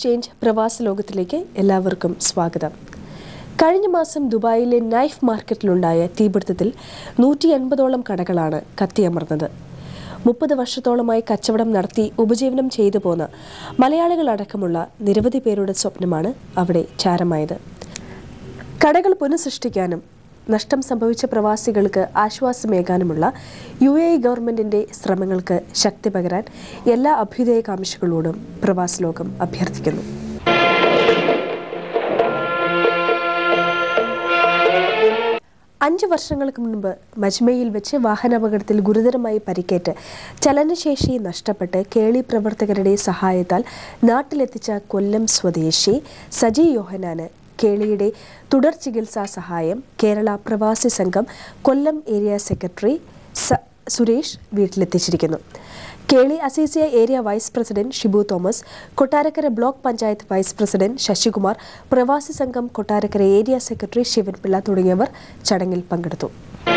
Change പ്രവാസ ലോകത്തിലേക്ക് എല്ലാവർക്കും സ്വാഗതം കഴിഞ്ഞ മാസം ദുബായിലെ നൈഫ് മാർക്കറ്റിലുണ്ടായ തീപിടുത്തത്തിൽ നൂറ്റി എൺപതോളം കടകളാണ് കത്തിയമർന്നത് മുപ്പത് വർഷത്തോളമായി കച്ചവടം നടത്തി ഉപജീവനം ചെയ്തു പോന്ന മലയാളികളടക്കമുള്ള നിരവധി പേരുടെ സ്വപ്നമാണ് അവിടെ ചാരമായത് കടകൾ പുനഃസൃഷ്ടിക്കാനും നഷ്ടം സംഭവിച്ച പ്രവാസികൾക്ക് ആശ്വാസമേകാനുമുള്ള യു എ ഗവൺമെന്റിന്റെ ശ്രമങ്ങൾക്ക് ശക്തി പകരാൻ എല്ലാ അഭ്യുദയകാംക്ഷികളോടും പ്രവാസ ലോകം അഭ്യർത്ഥിക്കുന്നു അഞ്ച് വർഷങ്ങൾക്ക് മുൻപ് മജ്മയിൽ വെച്ച് വാഹനാപകടത്തിൽ ഗുരുതരമായി പരിക്കേറ്റ് ചലനശേഷി നഷ്ടപ്പെട്ട് കേളി പ്രവർത്തകരുടെ സഹായത്താൽ നാട്ടിലെത്തിച്ച കൊല്ലം സ്വദേശി സജി യോഹനാന് കേളിയുടെ തുടർ ചികിത്സാ സഹായം കേരള പ്രവാസി സംഘം കൊല്ലം ഏരിയ സെക്രട്ടറി സ- സുരേഷ് വീട്ടിലെത്തിച്ചിരിക്കുന്നു Keli Azizia area vice president Shibu Thomas Kottarakkara block panchayat vice president Sasikumar Pravasi Sangham Kottarakkara area secretary Sivan Pillai തുടങ്ങിയവർ ചടങ്ങിൽ പങ്കെടുത്തു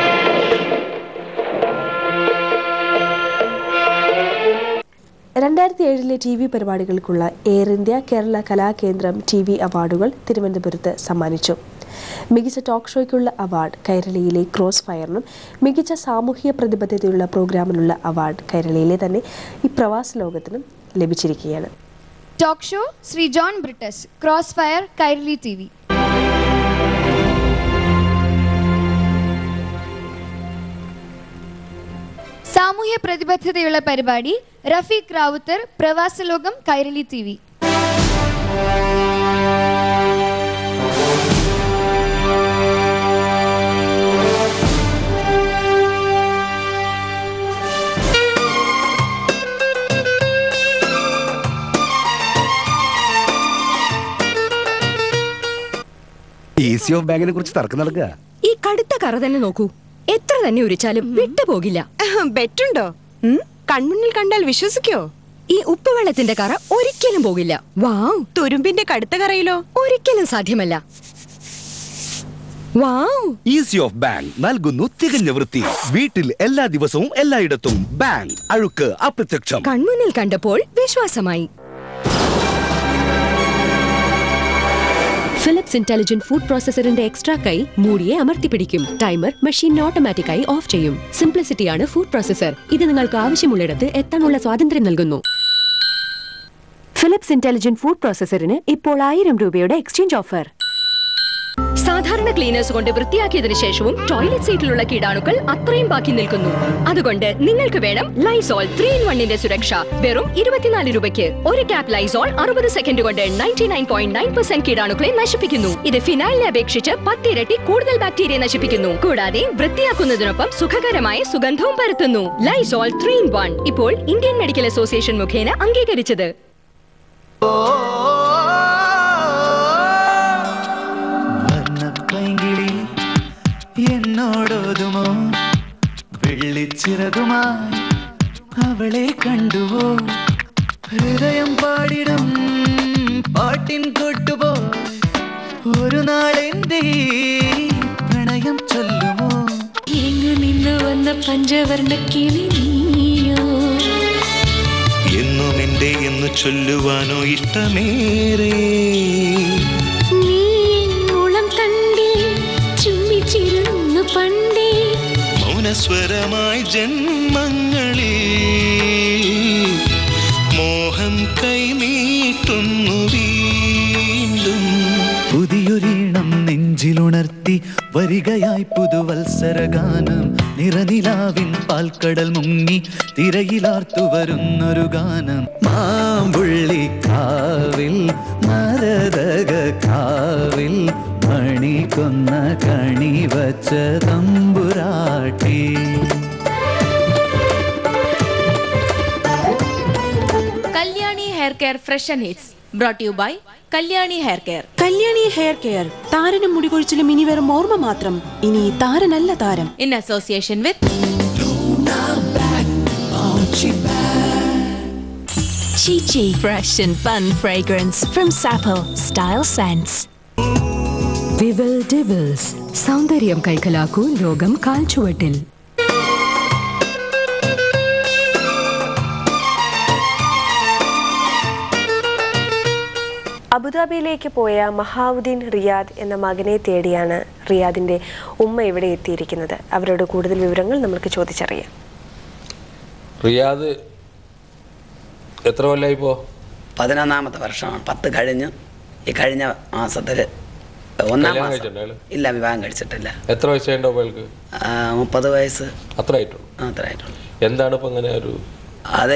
രണ്ടായിരത്തി ഏഴിലെ ടി വി പരിപാടികൾക്കുള്ള air India Kerala Kalakendram T V അവാർഡുകൾ തിരുവനന്തപുരത്ത് സമ്മാനിച്ചു മികച്ച ടോക്ക് ഷോയ്ക്കുള്ള അവാർഡ് കൈരളിയിലെ ക്രോസ് ഫയറിനും മികച്ച സാമൂഹിക പ്രതിബദ്ധതയുള്ള പ്രോഗ്രാമിനുള്ള അവാർഡ് കൈരളിയിലെ തന്നെ ഈ പ്രവാസ ലോകത്തിനും ലഭിച്ചിരിക്കുകയാണ് talk show Shri John Brittas cross fire Kairali T V സാമൂഹ്യ പ്രതിബദ്ധതയുള്ള പരിപാടി Rafeeq Ravuthar Pravasalokam Kairali T V easy off ബാങ്കിനെ കുറിച്ച് തർക്കം നടക്കുക ഈ കടുത്ത കറ തന്നെ നോക്കൂ എത്ര തന്നെ ഉരിച്ചാലും വിട്ടുപോകില്ല ബെറ്റുണ്ടോ ഉം? കൺമുന്നിൽ കണ്ടാൽ വിശ്വസിക്കോ ഈ ഉപ്പുവെള്ളത്തിന്റെ കറ ഒരിക്കലും പോകില്ല വാവ് തുരുമ്പിന്റെ കടുത്ത കറയിലോ ഒരിക്കലും സാധ്യമല്ല വാവ് ഈസി ഓഫ് ബാങ്ക് നൽകുന്നു തികഞ്ഞ വൃത്തി വീട്ടിൽ എല്ലാ ദിവസവും എല്ലായിടത്തും ബാങ്ക് അഴുക്ക് അപ്രത്യക്ഷം കൺമുന്നിൽ കണ്ടപ്പോൾ വിശ്വാസമായി ഫിലിപ്സ് ഇന്റലിജന്റ് ഫുഡ് പ്രോസസറിന്റെ എക്സ്ട്രാ കൈ മൂടിയെ അമർത്തിപ്പിടിക്കും ടൈമർ മെഷീൻ ഓട്ടോമാറ്റിക്കായി ഓഫ് ചെയ്യും സിംപ്ലിസിറ്റിയാണ് ഫുഡ് പ്രോസസർ ഇത് നിങ്ങൾക്ക് ആവശ്യമുള്ളിടത്ത് എത്താനുള്ള സ്വാതന്ത്ര്യം നൽകുന്നു ഫിലിപ്സ് ഇന്റലിജന്റ് ഫുഡ് പ്രോസസറിന് ഇപ്പോൾ ആയിരം രൂപയുടെ എക്സ്ചേഞ്ച് ഓഫർ സാധാരണ ക്ലീനേഴ്സ് കൊണ്ട് വൃത്തിയാക്കിയതിനു ശേഷവും ടോയ്ലറ്റ് സീറ്റിലുള്ള കീടാണുക്കൾ അത്രയും ബാക്കി നിൽക്കുന്നു അതുകൊണ്ട് നിങ്ങൾക്ക് വേണം ലൈസോൾ ത്രീ ഇൻ വണ്ണിന്റെ സുരക്ഷ വെറും ഇരുപത്തിനാല് രൂപയ്ക്ക് ഒരു ക്യാപ് ലൈസോൾ അറുപത് സെക്കൻഡ് കൊണ്ട് ninety nine point nine percent കീടാണുക്കളെ നശിപ്പിക്കുന്നു ഇത് ഫിനായിലിനെ അപേക്ഷിച്ച് പത്തിരട്ടി കൂടുതൽ ബാക്ടീരിയ നശിപ്പിക്കുന്നു കൂടാതെ വൃത്തിയാക്കുന്നതിനൊപ്പം സുഖകരമായ സുഗന്ധവും പരത്തുന്നു ലൈസോൾ ത്രീ ഇൻ വൺ ഇപ്പോൾ ഇന്ത്യൻ മെഡിക്കൽ അസോസിയേഷൻ മുഖേന അംഗീകരിച്ചത് വർണ്ണപ്പൈങ്കിളി എന്നോടോതുമോ വെള്ളിച്ചിറകുമായി അവളെ കണ്ടുവോ ഹൃദയം പാടിടും പാട്ടിൻ കൊട്ടുപോ ഒരു നാളെന്റെ ഈ പ്രണയം ചൊല്ലുമോ എങ്ങു നിന്ന് വന്ന പഞ്ചവർണ്ണ കിളി നീയോ എന്നും എന്റെ എന്ന് ചൊല്ലുവാനോ ഇഷ്ടമേറെ നീ ഉളം തണ്ടിൽ ചുംബിച്ചിരുന്നു പണ്ടേ മൗനസ്വരമായി ജന്മങ്ങളിൽ മോഹം കൈനീട്ടുന്നു വീണ്ടും പുതിയൊരീണം നെഞ്ചിലുണർത്തി വരികയായി പുതുവത്സരഗാനം നിറനിലാവിൻ പാൽക്കടൽ മുങ്ങി തിരയിലാർത്തു വരുന്നൊരു ഗാനം മാമ്പുള്ളി കാവിൽ മരതക കാവിൽ മണി കൊന്ന കണി വച്ച തമ്പുരാട്ടി Kalyani hair care fresh and hits brought you by Kalyani hair care Kalyani hair care താരനും മുടികൊഴിച്ചിലും ഇനി വെറും ഓർമ്മ മാത്രം ഇനി താരനല്ല താരം in association with Chichi fresh and fun fragrance from Sapple Style Sense Vivel di Wills സൗന്ദര്യം കൈക്കലാക്കൂ ലോകം കാൽച്ചുവട്ടിൽ അബുദാബിയിലേക്ക് പോയ മഹാവുദ്ദീൻ റിയാദ് എന്ന മകനെ തേടിയാണ് റിയാദിന്റെ ഉമ്മ ഇവിടെ എത്തിയിരിക്കുന്നത് അവരോട് കൂടുതൽ വിവരങ്ങൾ നമുക്ക് ചോദിച്ചറിയാം റിയാദ് എത്ര കൊല്ലായി ഇപ്പോ പതിനൊന്നാമത്തെ വർഷമാണ് പത്ത് കഴിഞ്ഞ് ഈ കഴിഞ്ഞ മാസത്തിൽ ഒന്നാം കല്യാണം മാസം കഴിച്ചിട്ടുണ്ടോ അയാള്? ഇല്ല വിവാഹം കഴിച്ചിട്ടില്ല എത്ര വയസ്സുണ്ടോ അയാൾക്ക് ആ, മുപ്പത് വയസ്സ് അത്ര ആയിട്ടുള്ളൂ അത്ര ആയിട്ടുള്ളൂ എന്താണ് ഇപ്പൊ ഇങ്ങനെ ഒരു അത്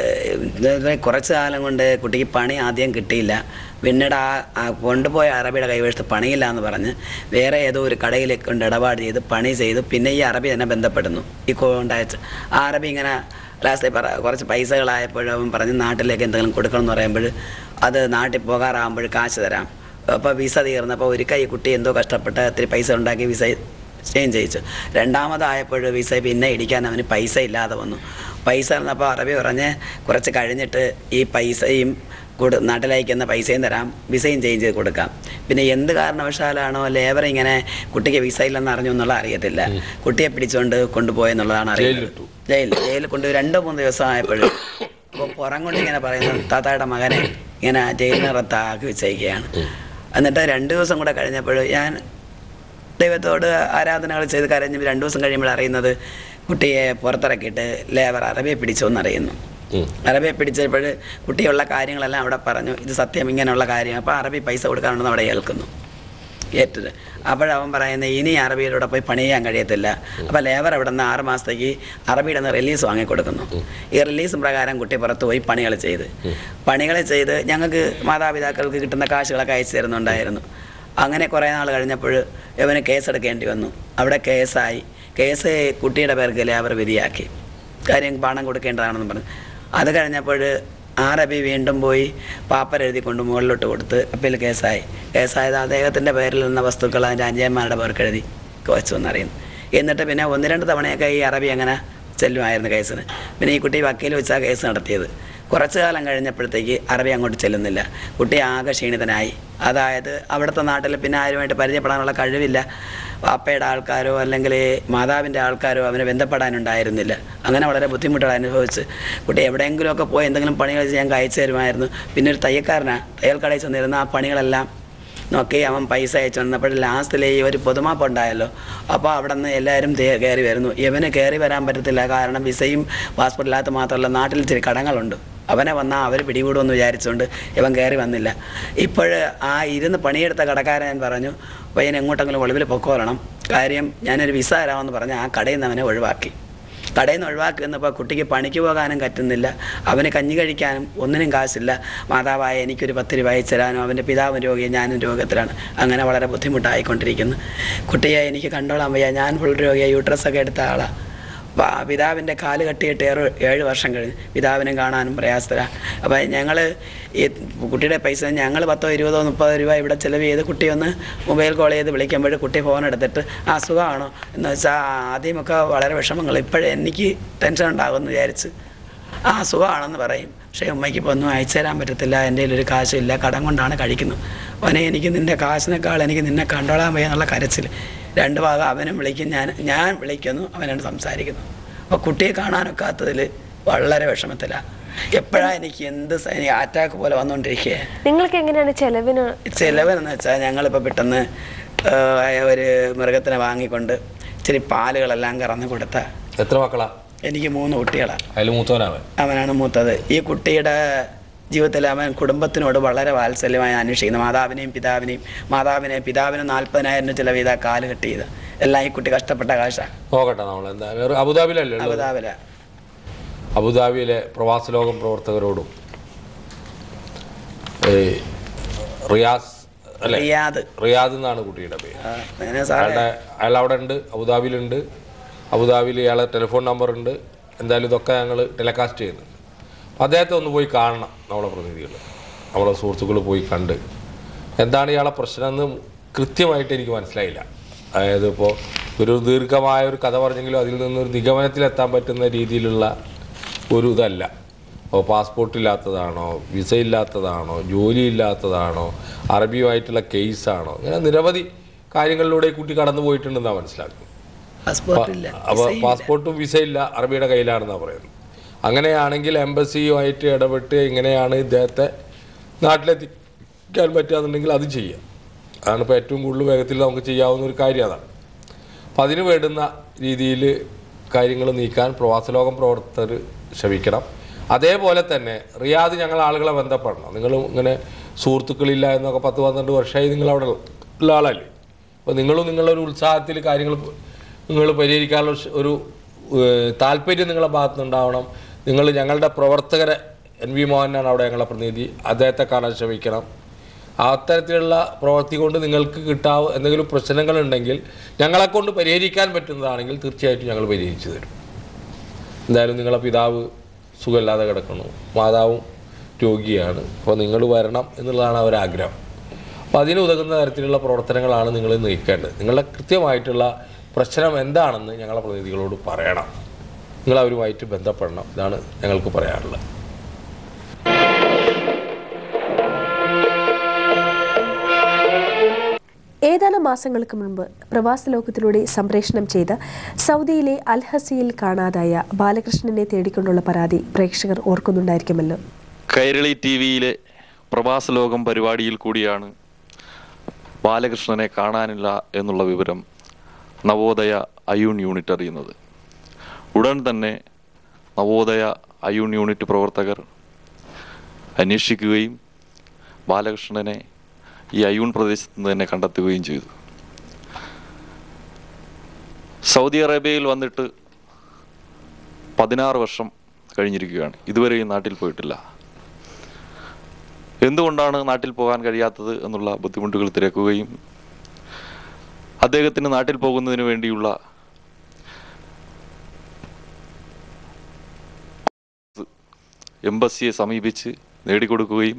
ഇത് കുറച്ച് കാലം കൊണ്ട് കുട്ടിക്ക് പണി ആദ്യം കിട്ടിയില്ല പിന്നീട് ആ ആ കൊണ്ടുപോയ അറബിയുടെ കൈവശത്ത് പണിയില്ല എന്ന് പറഞ്ഞ് വേറെ ഏതോ ഒരു കടയിൽ കൊണ്ട് ഇടപാട് ചെയ്ത് പണി ചെയ്തു പിന്നെ ഈ അറബി തന്നെ ബന്ധപ്പെടുന്നു ഈ കോണ്ടാക്ട് ആ അറബി ഇങ്ങനെ ലാസ്റ്റ് പറ കുറച്ച് പൈസകളായപ്പോഴും അവൻ പറഞ്ഞ് നാട്ടിലേക്ക് എന്തെങ്കിലും കൊടുക്കണം എന്ന് പറയുമ്പോൾ അത് നാട്ടിൽ പോകാറാകുമ്പോൾ കാശ് തരാം അപ്പോൾ വിസ തീർന്നപ്പോൾ ഒരു കൈ കുട്ടി എന്തോ കഷ്ടപ്പെട്ട് ഒത്തിരി പൈസ ഉണ്ടാക്കി വിസ ചേഞ്ച് ചെയ്യിച്ചു രണ്ടാമതായപ്പോൾ വിസ പിന്നെ ഇടിക്കാൻ അവന് പൈസ ഇല്ലാതെ വന്നു പൈസ തന്നപ്പോൾ അറബി പറഞ്ഞ് കുറച്ച് കഴിഞ്ഞിട്ട് ഈ പൈസയും കൊടു നാട്ടിലയക്കുന്ന പൈസയും തരാം വിസയും ചേഞ്ച് ചെയ്ത് കൊടുക്കാം പിന്നെ എന്ത് കാരണവശാലാണോ ലേബർ ഇങ്ങനെ കുട്ടിക്ക് വിസ ഇല്ലെന്ന് അറിഞ്ഞു എന്നുള്ള അറിയത്തില്ല കുട്ടിയെ പിടിച്ചുകൊണ്ട് കൊണ്ടുപോയെന്നുള്ളതാണ് അറിയുന്നത് ജയിലിൽ ജയിലിൽ കൊണ്ട് രണ്ട് മൂന്ന് ദിവസം ആയപ്പോൾ അപ്പോൾ പുറം കൊണ്ട് ഇങ്ങനെ പറയുന്നു താത്തായുടെ മകനെ ഇങ്ങനെ ജയിലിനകത്താക്കി വെച്ചേക്കുകയാണ് എന്നിട്ട് രണ്ട് ദിവസം കൂടെ കഴിഞ്ഞപ്പോൾ ഞാൻ ദൈവത്തോട് ആരാധനകൾ ചെയ്ത് കരഞ്ഞ് രണ്ട് ദിവസം കഴിയുമ്പോൾ അറിയുന്നത് കുട്ടിയെ പുറത്തിറക്കിയിട്ട് ലേബർ അറബിയെ പിടിച്ചു എന്നറിയുന്നു അറബിയെ പിടിച്ചപ്പോൾ കുട്ടിയുള്ള കാര്യങ്ങളെല്ലാം അവിടെ പറഞ്ഞു ഇത് സത്യം ഇങ്ങനെയുള്ള കാര്യം അപ്പോൾ അറബി പൈസ കൊടുക്കാനുണ്ടെന്ന് അവിടെ കേൾക്കുന്നു ഏറ്റത് അപ്പോഴവൻ പറയുന്നത് ഇനി അറബിയിലൂടെ പോയി പണി ചെയ്യാൻ കഴിയത്തില്ല അപ്പോൾ ലേബർ അവിടെ നിന്ന് ആറ് മാസത്തേക്ക് അറബിയുടെ നിന്ന് റിലീസ് വാങ്ങിക്കൊടുക്കുന്നു ഈ റിലീസ് പ്രകാരം കുട്ടി പുറത്ത് പോയി പണികൾ ചെയ്ത് പണികൾ ചെയ്ത് ഞങ്ങൾക്ക് മാതാപിതാക്കൾക്ക് കിട്ടുന്ന കാശുകളൊക്കെ അയച്ചു തരുന്നുണ്ടായിരുന്നു അങ്ങനെ കുറേ നാൾ കഴിഞ്ഞപ്പോൾ ഇവന് കേസെടുക്കേണ്ടി വന്നു അവിടെ കേസായി കേസ് കുട്ടിയുടെ പേർക്ക് ലേബർ വിധിയാക്കി കാര്യം പണം കൊടുക്കേണ്ടതാണെന്ന് പറഞ്ഞു അത് കഴിഞ്ഞപ്പോൾ ആറബി വീണ്ടും പോയി പാപ്പർ എഴുതി കൊണ്ട് മുകളിലോട്ട് കൊടുത്ത് അപ്പീൽ കേസായി കേസായത് അദ്ദേഹത്തിൻ്റെ പേരിൽ നിന്ന വസ്തുക്കൾ അതിൻ്റെ അഞ്ചയന്മാരുടെ പേർക്ക് എഴുതി വെച്ചു എന്നറിയുന്നു എന്നിട്ട് പിന്നെ ഒന്ന് രണ്ട് തവണയൊക്കെ ഈ അറബി അങ്ങനെ ചെല്ലുമായിരുന്നു കേസിന് പിന്നെ ഈ കുട്ടി വക്കീൽ വെച്ചാൽ കേസ് നടത്തിയത് കുറച്ചു കാലം കഴിഞ്ഞപ്പോഴത്തേക്ക് അറബി അങ്ങോട്ട് ചെല്ലുന്നില്ല കുട്ടി ആകെ ക്ഷീണിതനായി അതായത് അവിടുത്തെ നാട്ടിൽ പിന്നെ ആരുമായിട്ട് പരിചയപ്പെടാനുള്ള കഴിവില്ല അപ്പയുടെ ആൾക്കാരോ അല്ലെങ്കിൽ മാതാവിൻ്റെ ആൾക്കാരോ അവനെ ബന്ധപ്പെടാനുണ്ടായിരുന്നില്ല അങ്ങനെ വളരെ ബുദ്ധിമുട്ടുകൾ അനുഭവിച്ച് കുട്ടി എവിടെയെങ്കിലുമൊക്കെ പോയി എന്തെങ്കിലും പണികൾ ചെയ്യാൻ അയച്ചു തരുമായിരുന്നു പിന്നെ ഒരു തയ്യൽക്കാരനാണ് തയ്യൽ കടയിൽ ചെന്നിരുന്ന ആ പണികളെല്ലാം നോക്കി അവൻ പൈസ അയച്ചു വന്നപ്പോൾ ലാസ്റ്റിൽ ഈ ഒരു പൊതുമാപ്പ് ഉണ്ടായല്ലോ അപ്പോൾ അവിടെ നിന്ന് എല്ലാവരും തേ- കയറി വരുന്നു ഇവന് കയറി വരാൻ പറ്റത്തില്ല കാരണം വിസയും പാസ്പോർട്ടില്ലാത്ത മാത്രമല്ല നാട്ടിൽ ഇച്ചിരി കടങ്ങളുണ്ട് അവനെ വന്നാൽ അവർ പിടികൂടുമെന്ന് വിചാരിച്ചുകൊണ്ട് ഇവൻ കയറി വന്നില്ല ഇപ്പോൾ ആ ഇരുന്ന് പണിയെടുത്ത കടക്കാരൻ പറഞ്ഞു പയ്യൻ എങ്ങോട്ടെങ്കിലും ഒളിവിൽ പൊക്കോളണം കാര്യം ഞാനൊരു വിസ തരാമെന്ന് പറഞ്ഞ് ആ കടയിൽ നിന്ന് അവനെ ഒഴിവാക്കി കടയിൽ നിന്ന് ഒഴിവാക്കി വന്നപ്പോൾ കുട്ടിക്ക് പണിക്ക് പോകാനും പറ്റുന്നില്ല അവന് കഞ്ഞി കഴിക്കാനും ഒന്നിനും കാശില്ല മാതാവായ എനിക്കൊരു പത്ത് രൂപ അയച്ചു തരാനും അവൻ്റെ പിതാവും രോഗിയും ഞാനും രോഗത്തിലാണ് അങ്ങനെ വളരെ ബുദ്ധിമുട്ടായിക്കൊണ്ടിരിക്കുന്നു കുട്ടിയെ എനിക്ക് കണ്ടോളാൻ വയ്യ ഞാൻ ഫുൾ രോഗിയെ യൂട്രസൊക്കെ എടുത്ത ആളാണ് പ- പിതാവിൻ്റെ കാല് കെട്ടിയിട്ട് ഏറെ ഏഴ് വർഷം കഴിഞ്ഞ് പിതാവിനെ കാണാനും പ്രയാസത്തിലാണ് അപ്പോൾ ഞങ്ങൾ ഈ കുട്ടിയുടെ പൈസ ഞങ്ങൾ പത്തോ ഇരുപതോ മുപ്പതോ രൂപ ഇവിടെ ചിലവ് ചെയ്ത് കുട്ടിയെ ഒന്ന് മൊബൈൽ കോൾ ചെയ്ത് വിളിക്കുമ്പോൾ കുട്ടി ഫോൺ എടുത്തിട്ട് ആ സുഖമാണോ എന്ന് വെച്ചാൽ ആദ്യമൊക്കെ വളരെ വിഷമങ്ങൾ ഇപ്പോഴേ എനിക്ക് ടെൻഷൻ ഉണ്ടാകുമെന്ന് വിചാരിച്ച് ആ സുഖമാണെന്ന് പറയും പക്ഷേ ഉമ്മയ്ക്ക് ഇപ്പോൾ ഒന്നും അയച്ചു തരാൻ പറ്റത്തില്ല എൻ്റെ കയ്യിൽ ഒരു കാശില്ല കടം കൊണ്ടാണ് കഴിക്കുന്നത് അവനെ എനിക്ക് നിൻ്റെ കാശിനേക്കാൾ എനിക്ക് നിന്നെ കണ്ടോളാൻ വയ്യ എന്നുള്ള കരച്ചിൽ രണ്ട് ഭാഗം അവനും വിളിക്കും ഞാൻ ഞാൻ വിളിക്കുന്നു അവനോട് സംസാരിക്കുന്നു അപ്പോൾ കുട്ടിയെ കാണാനൊക്കാത്തതിൽ വളരെ വിഷമത്തിലാണ് എപ്പോഴാണ് എനിക്ക് എന്ത് അറ്റാക്ക് പോലെ വന്നുകൊണ്ടിരിക്കുക നിങ്ങൾക്ക് എങ്ങനെയാണ് ചെലവിന് ചിലവെന്ന് വെച്ചാൽ ഞങ്ങളിപ്പോൾ പെട്ടെന്ന് ആ, ഒരു മൃഗത്തിനെ വാങ്ങിക്കൊണ്ട് ഇച്ചിരി പാലുകളെല്ലാം കറന്ന് കൊടുത്ത എത്ര മക്കളാ എനിക്ക് മൂന്ന് കുട്ടികളാണ് അതിൽ മൂത്തവനാവൻ അവനാണ് മൂത്തത് ഈ കുട്ടിയുടെ ജീവിതത്തിൽ അവൻ കുടുംബത്തിനോട് വളരെ വാത്സല്യമായി അന്വേഷിക്കുന്നു മാതാവിനെയും പിതാവിനെയും മാതാവിനെ പിതാവിന് നാൽപ്പതിനായിരം രൂപ ചിലവ് ചെയ്ത കാല് കെട്ടിയത് എല്ലാം ഈ കുട്ടി കഷ്ടപ്പെട്ട കാശാണ് നോക്കട്ടെ നമ്മൾ എന്താ വേറെ അബുദാബിയിലല്ലേ ഉള്ളത്? അബുദാബില അബുദാബിയിലെ പ്രവാസ ലോകം പ്രവർത്തകരോടും ഏ, റിയാസ് അല്ലെ റിയാദ് റിയാദ് എന്നാണ് കുട്ടിയുടെ പേര് അങ്ങനെ സാറേ അയാളുടെ അയാൾ അവിടെ ഉണ്ട് അബുദാബിയിലുണ്ട് അബുദാബിയിൽ ഇയാളെ ടെലിഫോൺ നമ്പർ ഉണ്ട് എന്തായാലും ഇതൊക്കെ ഞങ്ങൾ ടെലികാസ്റ്റ് ചെയ്യുന്നുണ്ട് അപ്പോൾ അദ്ദേഹത്തെ ഒന്ന് പോയി കാണണം നമ്മളെ പ്രതിനിധികൾ നമ്മളെ സുഹൃത്തുക്കൾ പോയി കണ്ട് എന്താണ് ഇയാളെ പ്രശ്നം എന്ന് കൃത്യമായിട്ട് എനിക്ക് മനസ്സിലായില്ല അതായത് ഇപ്പോൾ ഒരു ദീർഘമായ ഒരു കഥ പറഞ്ഞെങ്കിലും അതിൽ നിന്നൊരു നിഗമനത്തിലെത്താൻ പറ്റുന്ന രീതിയിലുള്ള ഒരു ഇതല്ല അപ്പോൾ പാസ്പോർട്ട് ഇല്ലാത്തതാണോ വിസ ഇല്ലാത്തതാണോ ജോലി ഇല്ലാത്തതാണോ അറബിയുമായിട്ടുള്ള കേസാണോ ഇങ്ങനെ നിരവധി കാര്യങ്ങളിലൂടെ ഈ കുട്ടി കടന്നു പോയിട്ടുണ്ടെന്നാണ് മനസ്സിലാക്കുന്നത് പാസ്പോർട്ട് ഇല്ല അപ്പോൾ പാസ്പോർട്ടും വിസ ഇല്ല അറബിയുടെ കയ്യിലാണെന്നാണ് പറയുന്നത് അങ്ങനെയാണെങ്കിൽ എംബസിയുമായിട്ട് ഇടപെട്ട് എങ്ങനെയാണ് ഇദ്ദേഹത്തെ നാട്ടിലെത്തി ചെയ്യാൻ പറ്റുകയെന്നുണ്ടെങ്കിൽ അത് ചെയ്യാം അതാണ് ഇപ്പോൾ ഏറ്റവും കൂടുതൽ വേഗത്തിൽ നമുക്ക് ചെയ്യാവുന്ന ഒരു കാര്യം അതാണ് അപ്പം അതിന് വേണ്ടുന്ന രീതിയിൽ കാര്യങ്ങൾ നീക്കാൻ പ്രവാസലോകം പ്രവർത്തകർ ശ്രമിക്കണം അതേപോലെ തന്നെ റിയാദ് ഞങ്ങൾ ആളുകളെ ബന്ധപ്പെടണം നിങ്ങൾ ഇങ്ങനെ സുഹൃത്തുക്കളില്ല എന്നൊക്കെ പത്ത് പന്ത്രണ്ട് വർഷമായി നിങ്ങൾ അവിടെ ഉള്ള ആളല്ലേ അപ്പോൾ നിങ്ങളും നിങ്ങളുടെ ഒരു ഉത്സാഹത്തിൽ കാര്യങ്ങൾ നിങ്ങൾ പരിഹരിക്കാനുള്ള ഷ്- ഒരു ഏഹ്, താല്പര്യം നിങ്ങളുടെ ഭാഗത്തുനിന്നുണ്ടാവണം നിങ്ങൾ ഞങ്ങളുടെ പ്രവർത്തകരെ എൻ വി മോഹനാണ് അവിടെ ഞങ്ങളുടെ പ്രതിനിധി അദ്ദേഹത്തെ കാണാൻ ശ്രമിക്കണം അത്തരത്തിലുള്ള പ്രവൃത്തി കൊണ്ട് നിങ്ങൾക്ക് കിട്ടാവ് എന്തെങ്കിലും പ്രശ്നങ്ങളുണ്ടെങ്കിൽ ഞങ്ങളെ കൊണ്ട് പരിഹരിക്കാൻ പറ്റുന്നതാണെങ്കിൽ തീർച്ചയായിട്ടും ഞങ്ങൾ പരിഹരിച്ചു തരും എന്തായാലും നിങ്ങളെ പിതാവ് സുഖമില്ലാതെ കിടക്കുന്നു മാതാവും രോഗിയാണ് അപ്പോൾ നിങ്ങൾ വരണം എന്നുള്ളതാണ് അവരാഗ്രഹം അപ്പോൾ അതിന് ഉതകുന്ന തരത്തിലുള്ള പ്രവർത്തനങ്ങളാണ് നിങ്ങൾ നീക്കേണ്ടത് നിങ്ങളുടെ കൃത്യമായിട്ടുള്ള പ്രശ്നം എന്താണെന്ന് ഞങ്ങളെ പ്രതിനിധികളോട് പറയണം നിങ്ങൾ അവരുമായിട്ട് ബന്ധപ്പെടണം ഇതാണ് ഞങ്ങൾക്ക് പറയാനുള്ളത് ഏതാനും മാസങ്ങൾക്ക് മുൻപ് പ്രവാസ ലോകത്തിലൂടെ സംപ്രേഷണം ചെയ്ത സൗദിയിലെ അൽഹസിയിൽ കാണാതായ ബാലകൃഷ്ണനെ തേടിക്കൊണ്ടുള്ള പരാതി പ്രേക്ഷകർ ഓർക്കുന്നുണ്ടായിരിക്കുമല്ലോ കൈരളി ടി വിയിലെ പ്രവാസ ലോകം പരിപാടിയിൽ കൂടിയാണ് ബാലകൃഷ്ണനെ കാണാനില്ല എന്നുള്ള വിവരം നവോദയ അയൂൺ യൂണിറ്റ് അറിയുന്നത് ഉടൻ തന്നെ നവോദയ അയൂൺ യൂണിറ്റ് പ്രവർത്തകർ അന്വേഷിക്കുകയും ബാലകൃഷ്ണനെ ഈ അയൂൺ പ്രദേശത്ത് നിന്ന് തന്നെ കണ്ടെത്തുകയും ചെയ്തു സൗദി അറേബ്യയിൽ വന്നിട്ട് പതിനാറ് വർഷം കഴിഞ്ഞിരിക്കുകയാണ് ഇതുവരെയും നാട്ടിൽ പോയിട്ടില്ല എന്തുകൊണ്ടാണ് നാട്ടിൽ പോകാൻ കഴിയാത്തത് എന്നുള്ള ബുദ്ധിമുട്ടുകൾ തിരക്കുകയും അദ്ദേഹത്തിന് നാട്ടിൽ പോകുന്നതിന് വേണ്ടിയുള്ള എംബസിയെ സമീപിച്ച് നേടിക്കൊടുക്കുകയും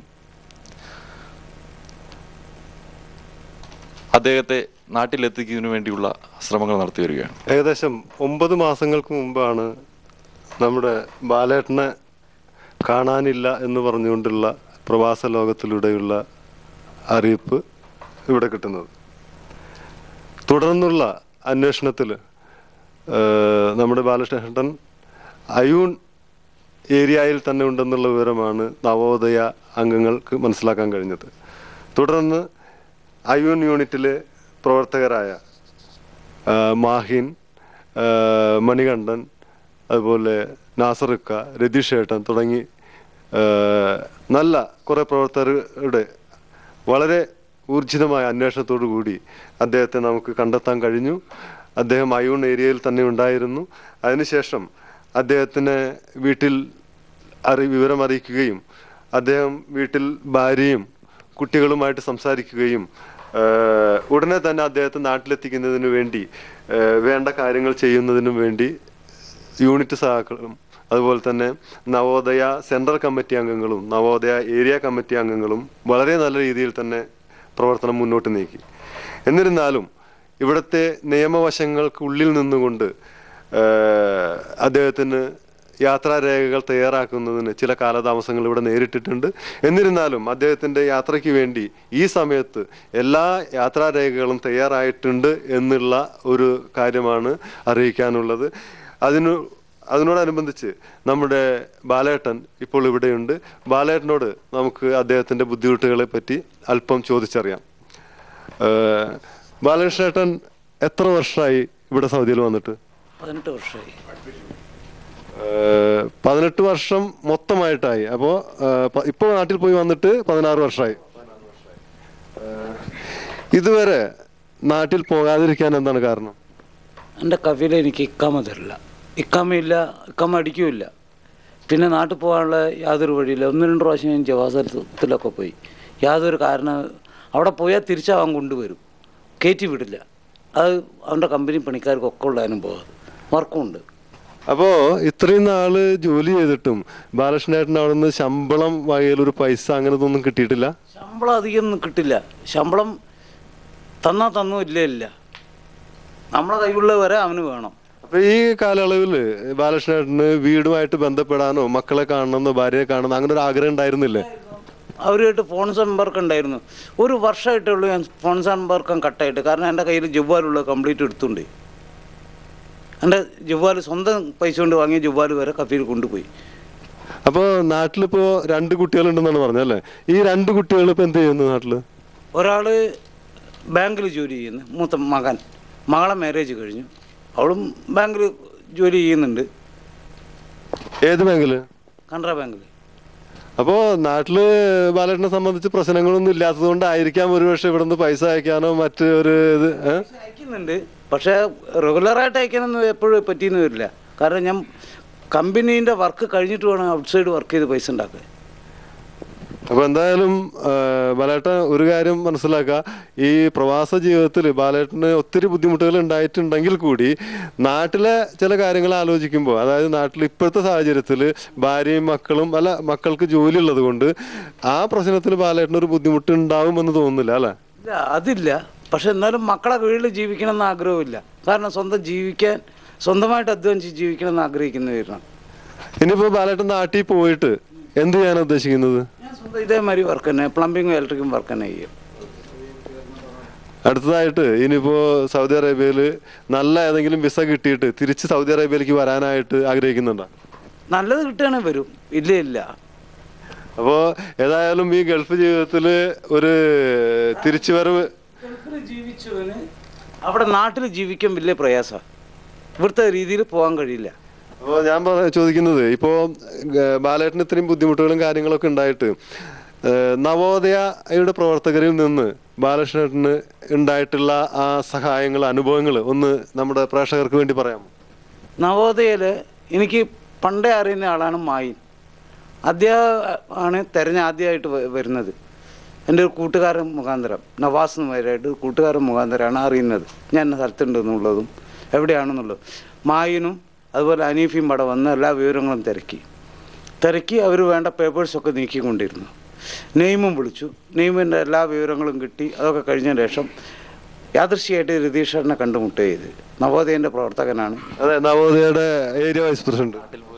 അദ്ദേഹത്തെ നാട്ടിലെത്തിക്കുന്നതിന് വേണ്ടിയുള്ള ശ്രമങ്ങൾ നടത്തി വരികയാണ് ഏകദേശം ഒമ്പത് മാസങ്ങൾക്ക് മുമ്പാണ് നമ്മുടെ ബാലേട്ടനെ കാണാനില്ല എന്ന് പറഞ്ഞുകൊണ്ടുള്ള പ്രവാസ ലോകത്തിലൂടെയുള്ള അറിയിപ്പ് ഇവിടെ കിട്ടുന്നത് തുടർന്നുള്ള അന്വേഷണത്തിൽ നമ്മുടെ ബാലകൃഷ്ണൻ അയൂൺ ഏരിയയിൽ തന്നെ ഉണ്ടെന്നുള്ള വിവരമാണ് നവോദയ അംഗങ്ങൾക്ക് മനസ്സിലാക്കാൻ കഴിഞ്ഞത് തുടർന്ന് അയൂൺ യൂണിറ്റിലെ പ്രവർത്തകരായ ആ, മാഹിൻ ആ, മണികണ്ഠൻ അതുപോലെ നാസറുക്ക രതീഷ് ഏട്ടൻ തുടങ്ങി ആ, നല്ല കുറേ പ്രവർത്തകരുടെ വളരെ ഊർജിതമായ അന്വേഷണത്തോടു കൂടി അദ്ദേഹത്തെ നമുക്ക് കണ്ടെത്താൻ കഴിഞ്ഞു അദ്ദേഹം അയൂൺ ഏരിയയിൽ തന്നെ ഉണ്ടായിരുന്നു അതിനുശേഷം അദ്ദേഹത്തിന് വീട്ടിൽ അറി വിവരം അറിയിക്കുകയും അദ്ദേഹം വീട്ടിൽ ഭാര്യയും കുട്ടികളുമായിട്ട് സംസാരിക്കുകയും ഏഹ്, ഉടനെ തന്നെ അദ്ദേഹത്തെ നാട്ടിലെത്തിക്കുന്നതിന് വേണ്ടി ഏഹ്, വേണ്ട കാര്യങ്ങൾ ചെയ്യുന്നതിനും വേണ്ടി യൂണിറ്റ് സഹാക്കളും അതുപോലെ തന്നെ നവോദയ സെൻട്രൽ കമ്മിറ്റി അംഗങ്ങളും നവോദയ ഏരിയ കമ്മിറ്റി അംഗങ്ങളും വളരെ നല്ല രീതിയിൽ തന്നെ പ്രവർത്തനം മുന്നോട്ട് നീക്കി എന്നിരുന്നാലും ഇവിടുത്തെ നിയമവശങ്ങൾക്കുള്ളിൽ നിന്നുകൊണ്ട് ഏഹ്, അദ്ദേഹത്തിന് യാത്രാരേഖകൾ തയ്യാറാക്കുന്നതിന് ചില കാലതാമസങ്ങൾ ഇവിടെ നേരിട്ടിട്ടുണ്ട് എന്നിരുന്നാലും അദ്ദേഹത്തിൻ്റെ യാത്രയ്ക്ക് വേണ്ടി ഈ സമയത്ത് എല്ലാ യാത്രാരേഖകളും തയ്യാറായിട്ടുണ്ട് എന്നുള്ള ഒരു കാര്യമാണ് അറിയിക്കാനുള്ളത് അതിനു അതിനോടനുബന്ധിച്ച് നമ്മുടെ ബാലേട്ടൻ ഇപ്പോൾ ഇവിടെയുണ്ട് ബാലേട്ടനോട് നമുക്ക് അദ്ദേഹത്തിൻ്റെ ബുദ്ധിമുട്ടുകളെ പറ്റി അല്പം ചോദിച്ചറിയാം ഏഹ്, ബാലകൃഷ്ണേട്ടൻ എത്ര വർഷമായി ഇവിടെ സൗദിയിൽ വന്നിട്ട് പതിനെട്ട് വർഷമായി ഏഹ്, പതിനെട്ട് വർഷം മൊത്തമായിട്ടായി അപ്പോൾ ഇപ്പോൾ നാട്ടിൽ പോയി വന്നിട്ട് പതിനാറ് വർഷമായി ഏഹ്, ഇതുവരെ നാട്ടിൽ പോകാതിരിക്കാൻ എന്താണ് കാരണം എൻ്റെ കഫീല എനിക്ക് ഇക്കാമ തരില്ല ഇക്കാമയില്ല ഇക്കാമ അടിക്കുമില്ല പിന്നെ നാട്ടിൽ പോകാനുള്ള യാതൊരു വഴിയില്ല ഒന്ന് രണ്ട് പ്രാവശ്യം ഞാൻ ജവാസത്തിലൊക്കെ പോയി യാതൊരു കാരണം അവിടെ പോയാൽ തിരിച്ചവൻ കൊണ്ടുവരും കയറ്റി വിടില്ല അത് അവൻ്റെ കമ്പനി പണിക്കാർക്കൊക്കെ ഉള്ള അനുഭവം വർക്കും ഉണ്ട് അപ്പോൾ ഇത്രയും നാള് ജോലി ചെയ്തിട്ടും ബാലകൃഷ്ണേട്ടൻ അവിടെ നിന്ന് ശമ്പളം വകയിൽ ഒരു പൈസ അങ്ങനത്തെ ഒന്നും കിട്ടിയിട്ടില്ല ശമ്പളം അധികം ഒന്നും കിട്ടില്ല ശമ്പളം തന്നാ തന്നു ഇല്ല ഇല്ല നമ്മളെ കയ്യിലുള്ള വരെ അവന് വേണം അപ്പൊ ഈ കാലയളവിൽ ബാലകൃഷ്ണേട്ടന് വീടുമായിട്ട് ബന്ധപ്പെടാനോ മക്കളെ കാണണമെന്നോ ഭാര്യയെ കാണണമെന്നോ അങ്ങനെ ഒരു ആഗ്രഹം ഉണ്ടായിരുന്നില്ലേ അവരുമായിട്ട് ഫോൺ സമ്പർക്കം ഉണ്ടായിരുന്നു ഒരു വർഷമായിട്ടേ ഉള്ളൂ ഞാൻ ഫോൺ സമ്പർക്കം കട്ടായിട്ട് കാരണം എൻ്റെ കയ്യിൽ ജുവാലുള്ള കംപ്ലീറ്റ് എടുത്തുണ്ട് എൻ്റെ ജുവാൽ സ്വന്തം പൈസ കൊണ്ട് വാങ്ങിയ ജുവാൽ വരെ കഫീൽ കൊണ്ടുപോയി അപ്പോൾ നാട്ടിലിപ്പോ രണ്ട് കുട്ടികളുണ്ടെന്നാണ് പറഞ്ഞത് അല്ലേ ഈ രണ്ട് കുട്ടികൾ ഇപ്പൊ എന്ത് ചെയ്യുന്നു നാട്ടില് ഒരാൾ ബാങ്കിൽ ജോലി ചെയ്യുന്നു മൂത്ത മകൻ മകളെ മാരേജ് കഴിഞ്ഞു അവളും ബാങ്കിൽ ജോലി ചെയ്യുന്നുണ്ട് ഏത് ബാങ്കില് കനറ ബാങ്കിൽ അപ്പോ നാട്ടില് ബാലേട്ടനെ സംബന്ധിച്ച് പ്രശ്നങ്ങളൊന്നും ഇല്ലാത്തത് കൊണ്ടായിരിക്കാം ഒരുപക്ഷെ ഇവിടുന്ന് പൈസ അയക്കാനോ മറ്റ് ഒരു ഇത് ഏ? അയക്കുന്നുണ്ട് പക്ഷേ റെഗുലറായിട്ട് അയക്കാനൊന്നും എപ്പോഴും പറ്റിയെന്ന് വരില്ല കാരണം ഞാൻ കമ്പനീൻ്റെ വർക്ക് കഴിഞ്ഞിട്ട് വേണം ഔട്ട്സൈഡ് വർക്ക് ചെയ്ത് പൈസ ഉണ്ടാക്കാൻ അപ്പൊ എന്തായാലും ആ, ബാലേട്ടൻ ഒരു കാര്യം മനസ്സിലാക്കുക ഈ പ്രവാസ ജീവിതത്തിൽ ബാലേട്ടന് ഒത്തിരി ബുദ്ധിമുട്ടുകൾ ഉണ്ടായിട്ടുണ്ടെങ്കിൽ കൂടി നാട്ടിലെ ചില കാര്യങ്ങൾ ആലോചിക്കുമ്പോൾ അതായത് നാട്ടിൽ ഇപ്പോഴത്തെ സാഹചര്യത്തിൽ ഭാര്യയും മക്കളും അല്ല മക്കൾക്ക് ജോലി ഉള്ളത് കൊണ്ട് ആ പ്രശ്നത്തിൽ ബാലേട്ടന് ഒരു ബുദ്ധിമുട്ട് ഉണ്ടാവുമെന്ന് തോന്നുന്നില്ല അല്ലേ ഇല്ല അതില്ല പക്ഷെ എന്നാലും മക്കളെ കീഴിൽ ജീവിക്കണം എന്ന് ആഗ്രഹമില്ല കാരണം സ്വന്തം ജീവിക്കാൻ സ്വന്തമായിട്ട് അധ്വാനിച്ച് ജീവിക്കണം എന്ന് ആഗ്രഹിക്കുന്നവരാണ് ഇനിയിപ്പോ ബാലേട്ടൻ നാട്ടിൽ പോയിട്ട് എന്ത് ചെയ്യാനാണ് ഉദ്ദേശിക്കുന്നത് ഞാൻ സ്വന്തം ഇതേമാതിരി വർക്ക് തന്നെ പ്ലംബിങ്ങും ഇലക്ട്രിക്കും വർക്ക് തന്നെ ചെയ്യും അടുത്തതായിട്ട് ഇനിയിപ്പോ സൗദി അറേബ്യയിൽ നല്ല ഏതെങ്കിലും വിസ കിട്ടിയിട്ട് തിരിച്ച് സൗദി അറേബ്യയിലേക്ക് വരാനായിട്ട് ആഗ്രഹിക്കുന്നുണ്ടോ നല്ലത് കിട്ടുകയാണെങ്കിൽ വരും ഇല്ല ഇല്ല അപ്പോൾ ഏതായാലും ഈ ഗൾഫ് ജീവിതത്തിൽ ഒരു തിരിച്ചുവരവ് ഗൾഫിൽ ജീവിച്ചവന് അവിടെ നാട്ടിൽ ജീവിക്കാൻ വലിയ പ്രയാസമാണ് ഇവിടുത്തെ രീതിയിൽ പോകാൻ കഴിയില്ല അപ്പോൾ ഞാൻ പറ ചോദിക്കുന്നത് ഇപ്പോൾ ബാലേട്ടന് ഇത്രയും ബുദ്ധിമുട്ടുകളും കാര്യങ്ങളൊക്കെ ഉണ്ടായിട്ട് ഏഹ്, നവോദയയുടെ പ്രവർത്തകരിൽ നിന്ന് ബാലകൃഷ്ണേട്ടന് ഉണ്ടായിട്ടുള്ള ആ സഹായങ്ങൾ അനുഭവങ്ങൾ ഒന്ന് നമ്മുടെ പ്രേക്ഷകർക്ക് വേണ്ടി പറയാമോ നവോദയയിൽ എനിക്ക് പണ്ടേ അറിയുന്ന ആളാണ് മായിൻ അദ്ദേഹം ആണ് തെരഞ്ഞ ആദ്യമായിട്ട് വ- വരുന്നത് എൻ്റെ ഒരു കൂട്ടുകാരൻ മുഖാന്തരം നവാസ് എന്ന് പേരായിട്ട് ഒരു കൂട്ടുകാരൻ മുഖാന്തരമാണ് അറിയുന്നത് ഞാൻ ഇന്ന സ്ഥലത്തുണ്ട് എന്നുള്ളതും എവിടെയാണെന്നുള്ളതും മായിനും അതുപോലെ അനീഫിയും പടം വന്ന് എല്ലാ വിവരങ്ങളും തിരക്കി തിരക്കി അവർ വേണ്ട പേപ്പേഴ്സൊക്കെ നീക്കിക്കൊണ്ടിരുന്നു നെയ്മും വിളിച്ചു നെയ്മിൻ്റെ എല്ലാ വിവരങ്ങളും കിട്ടി അതൊക്കെ കഴിഞ്ഞ ശേഷം യാദൃശ്യമായിട്ട് രതീഷേട്ടനെ കണ്ടുമുട്ടുക ചെയ്ത് നവോദയൻ്റെ പ്രവർത്തകനാണ് അതെ നവോദയയുടെ ഏരിയ വൈസ് പ്രസിഡന്റ്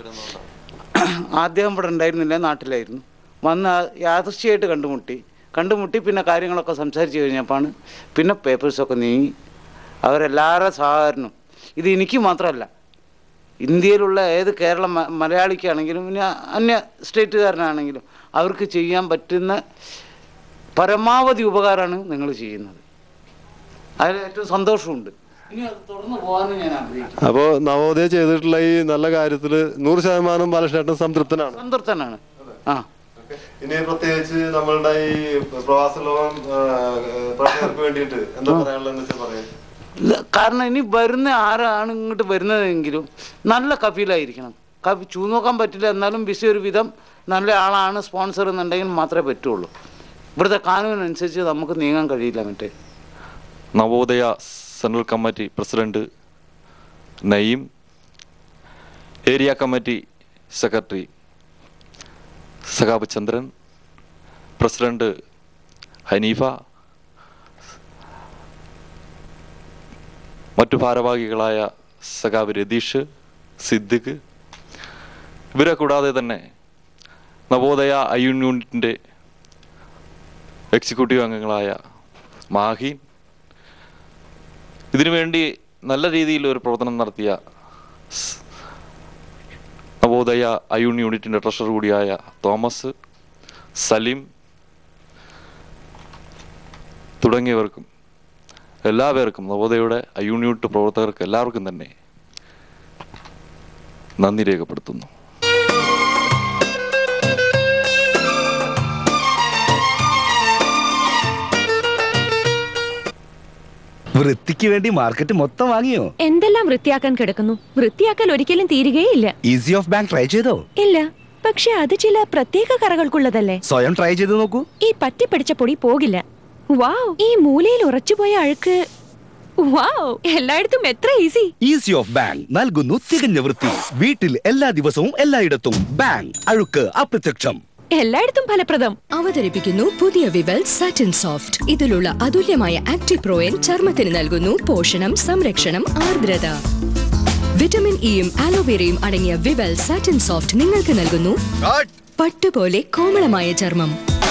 ആദ്യം ഇവിടെ ഉണ്ടായിരുന്നില്ല നാട്ടിലായിരുന്നു വന്ന് ആ- യാദൃശ്ചികമായിട്ട് കണ്ടുമുട്ടി കണ്ടുമുട്ടി പിന്നെ കാര്യങ്ങളൊക്കെ സംസാരിച്ച് കഴിഞ്ഞപ്പോഴാണ് പിന്നെ പേപ്പേഴ്സൊക്കെ നീങ്ങി അവരെല്ലാവരുടെ സഹകരണം ഇത് എനിക്ക് മാത്രമല്ല ഇന്ത്യയിലുള്ള ഏത് കേരള മ- മലയാളിക്കാണെങ്കിലും ഇനി അന്യ സ്റ്റേറ്റുകാരനാണെങ്കിലും അവർക്ക് ചെയ്യാൻ പറ്റുന്ന പരമാവധി ഉപകാരമാണ് നിങ്ങൾ ചെയ്യുന്നത് അതിൽ ഏറ്റവും സന്തോഷമുണ്ട് ഇനി അത് തുടർന്ന് പോകാനും ഞാൻ ആഗ്രഹിക്കുന്നു അപ്പോൾ നവോദയ ചെയ്തിട്ടുള്ള ഈ നല്ല കാര്യത്തിൽ നൂറ് ശതമാനം ബാലകൃഷ്ണേട്ടൻ സംതൃപ്തനാണ് സംതൃപ്തനാണ് ആ ഇനി പ്രത്യേകിച്ച് നമ്മളുടെ ഈ പ്രവാസ ലോകം പ്രേക്ഷകർക്ക് വേണ്ടിയിട്ട് എന്താ പറയാനുള്ളതെന്ന് വെച്ചാൽ പറയാം ഇല്ല, കാരണം ഇനി വരുന്ന ആരാണ് ഇങ്ങോട്ട് വരുന്നതെങ്കിലും നല്ല കഫീലായിരിക്കണം കഫി ചൂ നോക്കാൻ പറ്റില്ല എന്നാലും ബിസി ഒരു വിധം നല്ല ആളാണ് സ്പോൺസർ എന്നുണ്ടെങ്കിൽ മാത്രമേ പറ്റുള്ളൂ ഇവിടുത്തെ കാനൂനനുസരിച്ച് നമുക്ക് നീങ്ങാൻ കഴിയില്ല മറ്റേ Navodaya central committee president Naeem area committee secretary സഖാബ് ചന്ദ്രൻ പ്രസിഡന്റ് ഹനീഫ മറ്റു ഭാരവാഹികളായ സഖാബ് രതീഷ് സിദ്ദിഖ് ഇവരെ കൂടാതെ തന്നെ നവോദയ അയ്യൂൺ യൂണിറ്റിൻ്റെ എക്സിക്യൂട്ടീവ് അംഗങ്ങളായ മാഹീൻ ഇതിനുവേണ്ടി നല്ല രീതിയിൽ ഒരു പ്രവർത്തനം നടത്തിയ സ്- നവോദയ അയൂൺ യൂണിറ്റിൻ്റെ ട്രഷറർ കൂടിയായ തോമസ് സലീം തുടങ്ങിയവർക്കും എല്ലാവർക്കും നവോദയയുടെ അയൂൺ യൂണിറ്റ് പ്രവർത്തകർക്ക് എല്ലാവർക്കും തന്നെ നന്ദി രേഖപ്പെടുത്തുന്നു വൃത്തിക്ക് വേണ്ടി മാർക്കറ്റ് മൊത്തം വാങ്ങിയോ എന്തെല്ലാം വൃത്തിയാക്കാൻ കിടക്കുന്നു വൃത്തിയാക്കൽ ഒരിക്കലും തീരുകയില്ല ഈസി ഓഫ് ബാങ്ക് ട്രൈ ചെയ്തോ ഇല്ല പക്ഷെ അത് ചില പ്രത്യേക കറകൾക്കുള്ളതല്ലേ സ്വയം ട്രൈ ചെയ്ത് നോക്കൂ ഈ പറ്റിപ്പിടിച്ച പൊടി പോകില്ല വാവ് ഈ മൂലയിൽ ഉറച്ചുപോയ അഴുക്ക് വാവ് എല്ലായിടത്തും എത്ര ഈസി ഈസി ഓഫ് ബാങ്ക് നൽകുന്നു തികഞ്ഞ വൃത്തി വീട്ടിൽ എല്ലാ ദിവസവും എല്ലായിടത്തും ബാങ്ക് അഴുക്ക് അപ്രത്യക്ഷം എല്ലായിടത്തും ഫലപ്രദം അവതരിപ്പിക്കുന്നു പുതിയ വിവൽ സാറ്റിൻ സോഫ്റ്റ് ഇതിലുള്ള അതുല്യമായ ആക്ടീവ് പ്രോയൻ ചർമ്മത്തിന് നൽകുന്നു പോഷണം സംരക്ഷണം ആർദ്രത വിറ്റമിൻ ഇയും ആലോവേരയും അടങ്ങിയ വിവൽ സാറ്റിൻ സോഫ്റ്റ് നിങ്ങൾക്ക് നൽകുന്നു പട്ടുപോലെ കോമളമായ ചർമ്മം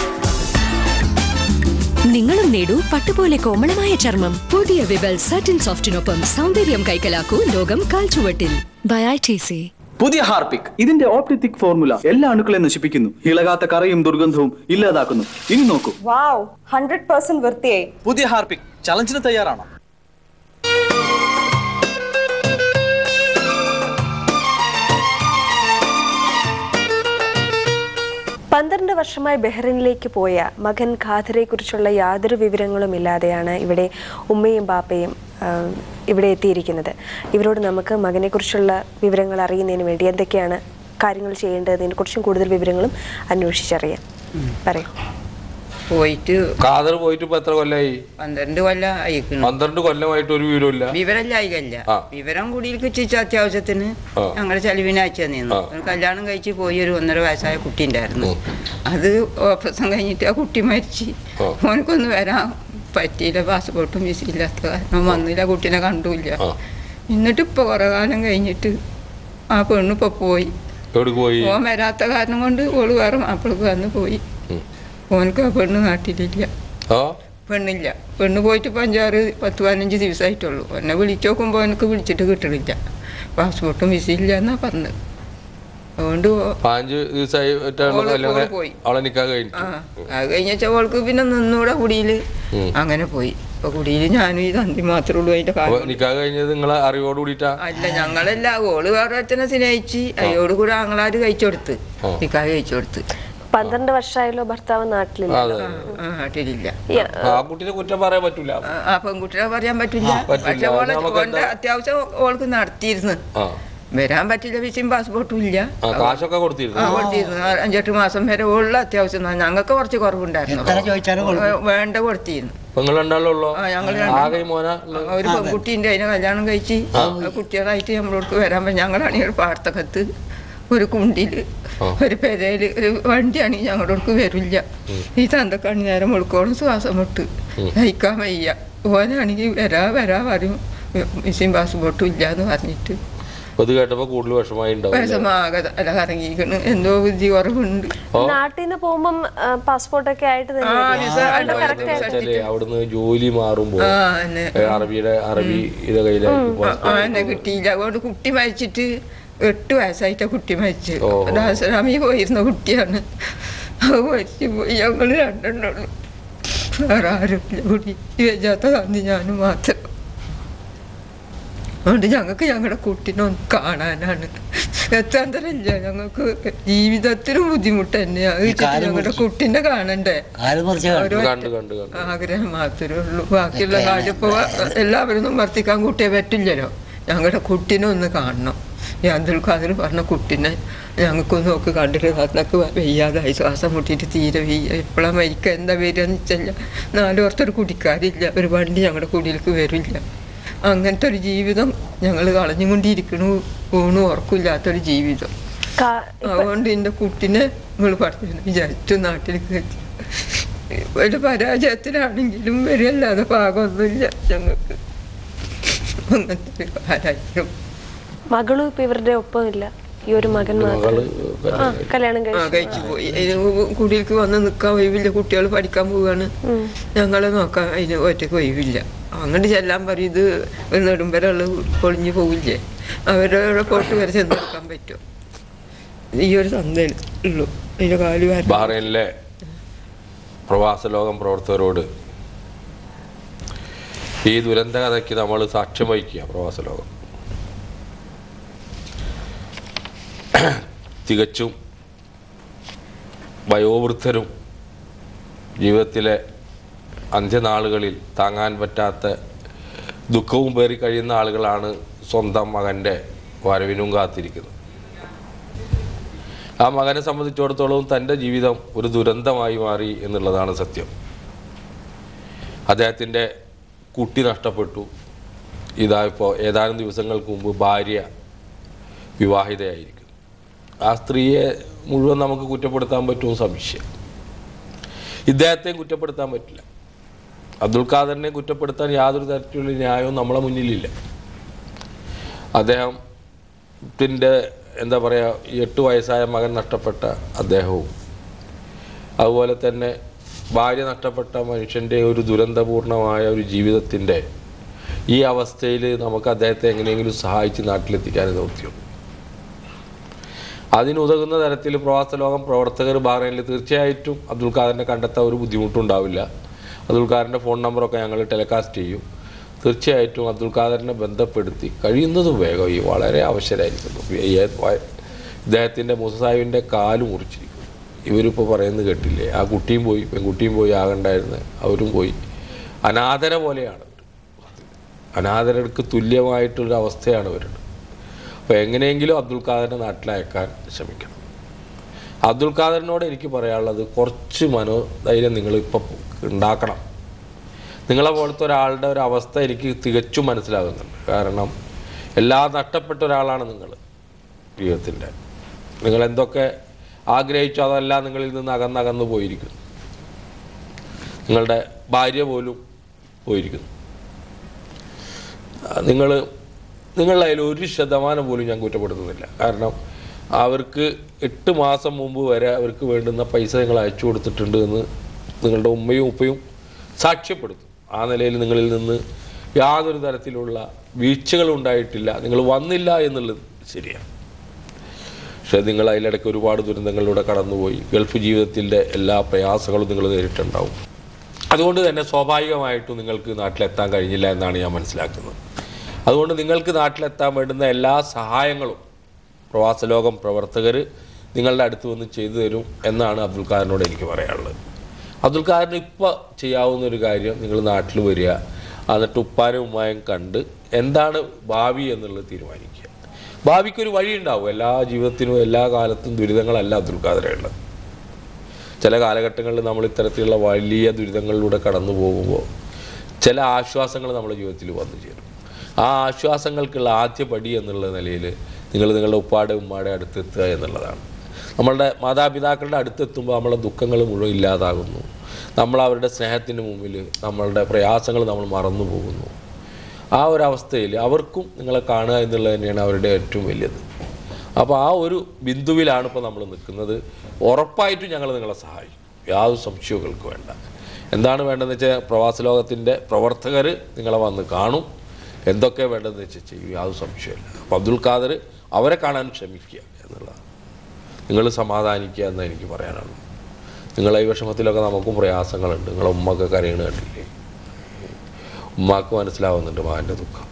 നിങ്ങളും നേടൂ പട്ടുപോലെ കോമളമായ ചർമ്മം പുതിയ വിവൽ സാറ്റിൻ സോഫ്റ്റിനൊപ്പം സൗന്ദര്യം കൈക്കലാക്കൂ ലോകം കാൽച്ചുവട്ടിൽ ബൈ ഐ ടി സി പുതിയ ഹാർപിക് ഇതിന്റെ ഓപ്റ്റിക് ഫോർമുല എല്ലാ അണുക്കളെയും നശിപ്പിക്കുന്നു ഇളകാത്ത കറയും ദുർഗന്ധവും ഇല്ലാതാക്കുന്നു ഇനി നോക്കൂ വാവ് ഹൺഡ്രഡ് പെർസെന്റ് വൃത്തിയായി പുതിയ ഹാർപിക് ചലഞ്ചിന് തയ്യാറാണോ പന്ത്രണ്ട് വർഷമായി ബഹ്റിനിലേക്ക് പോയ മകൻ ഖാദറെ കുറിച്ചുള്ള യാതൊരു വിവരങ്ങളും ഇല്ലാതെയാണ് ഇവിടെ ഉമ്മയും ബാപ്പയും ആ, ഇവിടെ എത്തിയിരിക്കുന്നത് ഇവരോട് നമുക്ക് മകനെക്കുറിച്ചുള്ള വിവരങ്ങൾ അറിയുന്നതിന് വേണ്ടി എന്തൊക്കെയാണ് കാര്യങ്ങൾ ചെയ്യേണ്ടതിനെ കുറിച്ചും കൂടുതൽ വിവരങ്ങളും അന്വേഷിച്ചറിയാം പറയൂ പോയിട്ട് കാതർ പോയിട്ട് ഇപ്പൊ എത്ര കൊല്ലായി പന്ത്രണ്ട് കൊല്ലം അയക്കുന്നു പന്ത്രണ്ട് കൊല്ലമായിട്ട് ഒരു വിവരമില്ല വിവരമില്ല അയക്കല്ല ആ. വിവരം കുടിയിലേക്ക് എത്തിച്ച അത്യാവശ്യത്തിന് ആ. ഞങ്ങളുടെ ചെലവിന് അയച്ചു തന്നിരുന്നു ആ. ഒരു കല്യാണം കഴിച്ച് പോയി ഒരു ഒന്നര വയസ്സായ കുട്ടി ഉണ്ടായിരുന്നു അത് ഓപ്പറേഷൻ കഴിഞ്ഞിട്ട് ആ കുട്ടി മരിച്ച് ആ. ഓനക്കൊന്നും വരാൻ പറ്റിയില്ല പാസ്പോർട്ടും വിസ ഇല്ലാത്ത കാരണം വന്നില്ല കുട്ടീനെ കണ്ടുമില്ല എന്നിട്ട് ഇപ്പൊ കുറെ കാലം കഴിഞ്ഞിട്ട് ആ പെണ്ണ് ഇപ്പൊ പോയി എവിടെ പോയി ഓൻ വരാത്ത കാരണം കൊണ്ട് ഓള് വേറെ മാപ്പിളക്ക് വന്ന് പോയി ഓനക്ക് ആ പെണ്ണ് നാട്ടിലില്ല ആ പെണ്ണില്ല പെണ്ണ് പോയിട്ട് ഇപ്പം അഞ്ചാറ് പത്ത് പതിനഞ്ച് ദിവസമായിട്ടുള്ളൂ എന്നെ വിളിച്ചു നോക്കുമ്പോൾ എനിക്ക് വിളിച്ചിട്ട് കിട്ടണില്ല പാസ്പോർട്ടും വിസ ഇല്ല എന്നാ പറഞ്ഞത് അതുകൊണ്ട് ഓ- പാഞ്ച് ദിവസമായിട്ട് ഓള് കല്യാണം ഓള് പോയി. അവളെ നിക്കാൻ കഴിഞ്ഞു ആ അത് കഴിഞ്ഞ അവൾക്ക് പിന്നെ നിന്നൂടെ കുടിയിൽ ഉം. അങ്ങനെ പോയി അപ്പൊ കുടിയിൽ ഞാനും ഈ തന്തി മാത്രമേ ഉള്ളൂ അതിന്റെ അപ്പൊ കാര്യം നിക്കാൻ കഴിഞ്ഞത് നിങ്ങളെ അറിവോട് കൂടിയിട്ടാ അല്ല ഞങ്ങളല്ല ഓള് വേറെ ഒരുത്തനെ സ്നേഹിച്ച് അയോട് കൂടെ ആങ്ങളാര് കഴിച്ചു കൊടുത്ത് ആ. നിക്കാതെ കഴിച്ചു കൊടുത്ത് പന്ത്രണ്ട് വർഷമായാലോ ഭർത്താവ് നാട്ടിലില്ല അതെ ആ നാട്ടിലില്ല ആ കുട്ടീനെ കുറ്റം പറയാൻ പറ്റൂല ആ, ആ പെൺകുട്ടികളെ പറയാൻ പറ്റില്ല പറ്റില്ല. പക്ഷെ ഓളെ നമുക്ക് ഓളുടെ അത്യാവശ്യം ഓൾക്ക് നടത്തിയിരുന്നു ആ വരാൻ പറ്റില്ല വിസയും പാസ്പോർട്ടും ഇല്ല ആ കാശൊക്കെ ആ, കൊടുത്തിരുന്നു കൊടുത്തിരുന്നു ആ, അഞ്ചെട്ട് മാസം വരെ ഉള്ള അത്യാവശ്യം ന- ഞങ്ങൾക്ക് കുറച്ച് കുറവുണ്ടായിരുന്നു ഏ, വേണ്ട കൊടുത്തിരുന്നു നിങ്ങൾ രണ്ടാളുള്ളൂ ആ, ഞങ്ങള് ആകെ ഈ മോന ഒരു പെൺകുട്ടീൻ്റെ അതിനെ കല്യാണം കഴിച്ച് ആ. ആ കുട്ടികളായിട്ട് നമ്മളോട് വരാൻ പറ്റും ഞങ്ങളാണെങ്കിൽ ഒരു പാടത്തകത്ത് ഒരു കുണ്ടിൽ ഒരു പെരയിൽ ഒരു വണ്ടിയാണെങ്കിൽ ഞങ്ങളോടക്ക് വരില്ല ഈ തന്തക്കാണ് നേരം മുഴുക്കോളം ശ്വാസം വിട്ട് സഹിക്കാൻ വയ്യ ഓനാണെങ്കിൽ വരാ വരാ പറയും വിസയും പാസ്പോർട്ടും ഇല്ല എന്ന് പറഞ്ഞിട്ട് അത് കേട്ടപ്പോ കൂടുതൽ വിഷമായി ഉണ്ടാവും വിഷമാകെ അല്ല കറങ്ങിയിരിക്കണ് എന്തോ ബുദ്ധി കുറവുണ്ട് നാട്ടിൽ നിന്ന് പോകുമ്പം പാസ്പോർട്ടൊക്കെ ആയിട്ട് തന്നെ ആ, വരും. വിസ അതുകൊണ്ട് correct ആയിട്ട് വെച്ചാലേ അവിടുന്ന് ജോലി മാറുമ്പോ ആ, എന്നെ. ഏ, അറബിയുടെ അറബി ഇത് കയ്യിലായിരിക്കും ആ, എന്നെ കിട്ടിയില്ല അതുകൊണ്ട് കുട്ടി മരിച്ചിട്ട് എട്ട് വയസ്സായിട്ടാ കുട്ടി മരിച്ചു ഓ. ദാസരാമി പോയിരുന്ന കുട്ടിയാണ് അത് മരിച്ചു പോയി ഞങ്ങൾ രണ്ടെണ്ണുള്ളൂ വേറെ ആരുമില്ല കുടി വെച്ചാത്ത തന്നി ഞാനും മാത്രം അതുകൊണ്ട് ഞങ്ങൾക്ക് ഞങ്ങളുടെ കുട്ടീനൊന്ന് കാണാനാണ് എത്താന്തരല്ല ഞങ്ങൾക്ക് ജീവിതത്തിനും ബുദ്ധിമുട്ട് തന്നെയാണ് ഞങ്ങളുടെ കുട്ടീനെ കാണണ്ടേ ഒരു കണ്ടു കണ്ടു കണ്ടു ആഗ്രഹം മാത്രമേ ഉള്ളൂ ബാക്കിയുള്ള കാര്യം ഇപ്പോൾ എല്ലാവരും വർത്തിക്കാൻ കുട്ടിയെ പറ്റില്ലല്ലോ ഞങ്ങളുടെ കുട്ടീനെ ഒന്ന് കാണണം ഈ അബ്ദുൽ ഖാദർ പറഞ്ഞ കുട്ടീനെ ഞങ്ങൾക്കൊന്ന് നോക്ക് കണ്ടിട്ട് അന്നൊക്കെ വയ്യാതായി ശ്വാസം മുട്ടിയിട്ട് തീരെ വയ്യ ഇപ്പോഴാണ് മരിക്കുക എന്താ വരികയെന്ന് വെച്ചല്ല നാല് വർഷത്തൊരു കുടിക്കാരില്ല ഒരു വണ്ടി ഞങ്ങളുടെ കുടിയിലേക്ക് വരില്ല അങ്ങനത്തെ ഒരു ജീവിതം ഞങ്ങൾ കളഞ്ഞുകൊണ്ടിരിക്കണു ഊണു ഉറക്കില്ലാത്തൊരു ജീവിതം കാ- അതുകൊണ്ട് എൻ്റെ കുട്ടീനെ നിങ്ങൾ പറഞ്ഞു വിചാരിച്ചു നാട്ടിലേക്ക് എത്തി ഒരു പരാജയത്തിലാണെങ്കിലും വരികയല്ലാതെ പാകമൊന്നുമില്ല ഞങ്ങൾക്ക് അങ്ങനത്തെ ഒരു കാലായിരുന്നു മകളും ഇപ്പൊ ഇവരുടെ ഒപ്പമില്ല ഈ ഒരു മകൻ മാത്രം ആ, കല്യാണം ആ കഴിച്ചു കഴിച്ചു പോയി അതിന് കുടിയിലേക്ക് വന്ന് നിൽക്കാൻ ഒഴിവില്ല കുട്ടികൾ പഠിക്കാൻ പോവുകയാണ് ഞങ്ങളെ നോക്കാൻ അതിന് ഒറ്റയ്ക്ക് ഒഴിവില്ല അങ്ങോട്ട് ചെല്ലാൻ പറയും ഇത് ഒരു നെടുമ്പരുള്ള പൊളിഞ്ഞു പോവില്ലേ അവരുടെ പോട്ട് വരെ ചെന്ന് നിൽക്കാൻ പറ്റും ഈ ഒരു സന്ദേഹം ഉള്ളൂ അതിന്റെ കാല് വര ബഹ്റൈനിലെ പ്രവാസ ലോകം പ്രവർത്തകരോട് ഈ ദുരന്ത കഥയ്ക്ക് നമ്മൾ സാക്ഷ്യം വഹിക്കുക പ്രവാസ ലോകം തികച്ചും വയോവൃദ്ധരും ജീവിതത്തിലെ അന്ത്യനാളുകളിൽ താങ്ങാൻ പറ്റാത്ത ദുഃഖവും പേറി കഴിയുന്ന ആളുകളാണ് സ്വന്തം മകൻ്റെ വരവിനും കാത്തിരിക്കുന്നത് ആ മകനെ സംബന്ധിച്ചിടത്തോളം തൻ്റെ ജീവിതം ഒരു ദുരന്തമായി മാറി എന്നുള്ളതാണ് സത്യം അദ്ദേഹത്തിൻ്റെ കുട്ടി നഷ്ടപ്പെട്ടു ഇതാ ഇപ്പോൾ ഏതാനും ദിവസങ്ങൾക്ക് മുമ്പ് ഭാര്യ വിവാഹിതയായിരിക്കുന്നു ആ സ്ത്രീയെ മുഴുവൻ നമുക്ക് കുറ്റപ്പെടുത്താൻ പറ്റുമോ സംശയം ഇദ്ദേഹത്തെയും കുറ്റപ്പെടുത്താൻ പറ്റില്ല അബ്ദുൽ ഖാദറിനെ കുറ്റപ്പെടുത്താൻ യാതൊരു തരത്തിലുള്ള ന്യായവും നമ്മളെ മുന്നിലില്ല അദ്ദേഹത്തിൻ്റെ എന്താ പറയുക ഈ എട്ട് വയസ്സായ മകൻ നഷ്ടപ്പെട്ട അദ്ദേഹവും അതുപോലെ തന്നെ ഭാര്യ നഷ്ടപ്പെട്ട മനുഷ്യൻ്റെ ഒരു ദുരന്തപൂർണമായ ഒരു ജീവിതത്തിൻ്റെ ഈ അവസ്ഥയിൽ നമുക്ക് അദ്ദേഹത്തെ എങ്ങനെയെങ്കിലും സഹായിച്ച് നാട്ടിലെത്തിക്കാൻ നിർത്തിയുള്ളൂ അതിനുതകുന്ന തരത്തിൽ പ്രവാസ ലോകം പ്രവർത്തകർ ബഹ്റൈനിൽ തീർച്ചയായിട്ടും അബ്ദുൽ ഖാദറിനെ കണ്ടെത്താൻ ഒരു ബുദ്ധിമുട്ടുണ്ടാവില്ല അബ്ദുൽ ഖാദറിൻ്റെ ഫോൺ നമ്പറൊക്കെ ഞങ്ങൾ ടെലികാസ്റ്റ് ചെയ്യും തീർച്ചയായിട്ടും അബ്ദുൽ ഖാദറിനെ ബന്ധപ്പെടുത്തി കഴിയുന്നതും വേഗം ഈ വളരെ അവശരായിരിക്കുന്നു ഈ വ- ഇദ്ദേഹത്തിൻ്റെ മുസാഹിബിൻ്റെ കാല് മുറിച്ചിരിക്കുന്നു ഇവരിപ്പോൾ പറയുന്നത് കേട്ടില്ലേ ആ കുട്ടിയും പോയി പെൺകുട്ടിയും പോയി ആകണ്ടായിരുന്നു അവരും പോയി അനാഥര പോലെയാണ് അനാഥരർക്ക് തുല്യമായിട്ടുള്ള അവസ്ഥയാണ് അവരുണ്ട് അപ്പോൾ എങ്ങനെയെങ്കിലും അബ്ദുൽ ഖാദറിനെ നാട്ടിലയക്കാൻ ശ്രമിക്കണം അബ്ദുൽ ഖാദറിനോട് എനിക്ക് പറയാനുള്ളത് കുറച്ച് മനോധൈര്യം നിങ്ങൾ ഇപ്പം ഉണ്ടാക്കണം നിങ്ങളെ പോലത്തെ ഒരാളുടെ ഒരു അവസ്ഥ എനിക്ക് തികച്ചും മനസ്സിലാകുന്നുണ്ട് കാരണം എല്ലാം നഷ്ടപ്പെട്ട ഒരാളാണ് നിങ്ങൾ ജീവിതത്തിൻ്റെ നിങ്ങൾ എന്തൊക്കെ ആഗ്രഹിച്ചോ അതെല്ലാം നിങ്ങളിൽ നിന്ന് അകന്നകന്ന് പോയിരിക്കുന്നു നിങ്ങളുടെ ഭാര്യ പോലും പോയിരിക്കുന്നു നിങ്ങൾ നിങ്ങളുടെ അതിൽ ഒരു ശതമാനം പോലും ഞാൻ കുറ്റപ്പെടുത്തുന്നില്ല കാരണം അവർക്ക് എട്ട് മാസം മുമ്പ് വരെ അവർക്ക് വേണ്ടുന്ന പൈസ നിങ്ങൾ അയച്ചു കൊടുത്തിട്ടുണ്ട് എന്ന് നിങ്ങളുടെ ഉമ്മയും ഉപ്പയും സാക്ഷ്യപ്പെടുത്തും ആ നിലയിൽ നിങ്ങളിൽ നിന്ന് യാതൊരു തരത്തിലുള്ള വീഴ്ചകളും ഉണ്ടായിട്ടില്ല നിങ്ങൾ വന്നില്ല എന്നുള്ളത് ശരിയാണ് പക്ഷേ നിങ്ങൾ അതിലിടയ്ക്ക് ഒരുപാട് ദുരന്തങ്ങളിലൂടെ കടന്നുപോയി ഗൾഫ് ജീവിതത്തിൻ്റെ എല്ലാ പ്രയാസങ്ങളും നിങ്ങൾ നേരിട്ടുണ്ടാവും അതുകൊണ്ട് തന്നെ സ്വാഭാവികമായിട്ടും നിങ്ങൾക്ക് നാട്ടിലെത്താൻ കഴിഞ്ഞില്ല എന്നാണ് ഞാൻ മനസ്സിലാക്കുന്നത് അതുകൊണ്ട് നിങ്ങൾക്ക് നാട്ടിലെത്താൻ വേണ്ടുന്ന എല്ലാ സഹായങ്ങളും പ്രവാസ ലോകം പ്രവർത്തകർ നിങ്ങളുടെ അടുത്ത് വന്ന് ചെയ്തു തരും എന്നാണ് അബ്ദുൽ ഖാദറിനോട് എനിക്ക് പറയാനുള്ളത് അബ്ദുൽ ഖാദറിന് ഇപ്പോൾ ചെയ്യാവുന്ന ഒരു കാര്യം നിങ്ങൾ നാട്ടിൽ വരിക എന്നിട്ട് ഉപ്പാനും ഉമ്മായും കണ്ട് എന്താണ് ഭാവി എന്നുള്ളത് തീരുമാനിക്കുക ഭാവിക്കൊരു വഴി ഉണ്ടാവും എല്ലാ ജീവിതത്തിനും എല്ലാ കാലത്തും ദുരിതങ്ങളല്ല അബ്ദുൽ ഖാദറുള്ളത് ചില കാലഘട്ടങ്ങളിൽ നമ്മൾ ഇത്തരത്തിലുള്ള വലിയ ദുരിതങ്ങളിലൂടെ കടന്നു പോകുമ്പോൾ ചില ആശ്വാസങ്ങൾ നമ്മുടെ ജീവിതത്തിൽ വന്നു ചേരും ആ ആശ്വാസങ്ങൾക്കുള്ള ആദ്യ പടി എന്നുള്ള നിലയിൽ നിങ്ങൾ നിങ്ങളുടെ ഉപ്പാടെ ഉമ്മാടെ അടുത്തെത്തുക എന്നുള്ളതാണ് നമ്മളുടെ മാതാപിതാക്കളുടെ അടുത്തെത്തുമ്പോൾ നമ്മളെ ദുഃഖങ്ങൾ മുഴുവൻ ഇല്ലാതാകുന്നു നമ്മൾ അവരുടെ സ്നേഹത്തിന് മുമ്പിൽ നമ്മളുടെ പ്രയാസങ്ങൾ നമ്മൾ മറന്നു പോകുന്നു ആ ഒരു അവസ്ഥയിൽ അവർക്കും നിങ്ങളെ കാണുക എന്നുള്ളത് തന്നെയാണ് അവരുടെ ഏറ്റവും വലിയത് അപ്പോൾ ആ ഒരു ബിന്ദുവിലാണ് ഇപ്പോൾ നമ്മൾ നിൽക്കുന്നത് ഉറപ്പായിട്ടും ഞങ്ങൾ നിങ്ങളെ സഹായിക്കും യാതൊരു സംശയങ്ങൾക്ക് വേണ്ട എന്താണ് വേണ്ടതെന്ന് വെച്ചാൽ പ്രവാസ ലോകത്തിൻ്റെ പ്രവർത്തകർ നിങ്ങളെ വന്ന് കാണും എന്തൊക്കെ വേണ്ടതെന്ന് വെച്ചാൽ ചെയ്യും യാതൊരു സംശയമില്ല അപ്പോൾ അബ്ദുൽ ഖാദർ അവരെ കാണാൻ ശ്രമിക്കുക എന്നുള്ളതാണ് നിങ്ങൾ സമാധാനിക്കുക എന്ന് എനിക്ക് പറയാനുള്ളൂ നിങ്ങളെ ഈ വിഷമത്തിലൊക്കെ നമുക്കും പ്രയാസങ്ങളുണ്ട് നിങ്ങളെ ഉമ്മയൊക്കെ കരയണ കണ്ടില്ലേ ഉമ്മാക്ക് മനസ്സിലാവുന്നുണ്ട് മകൻ്റെ ദുഃഖം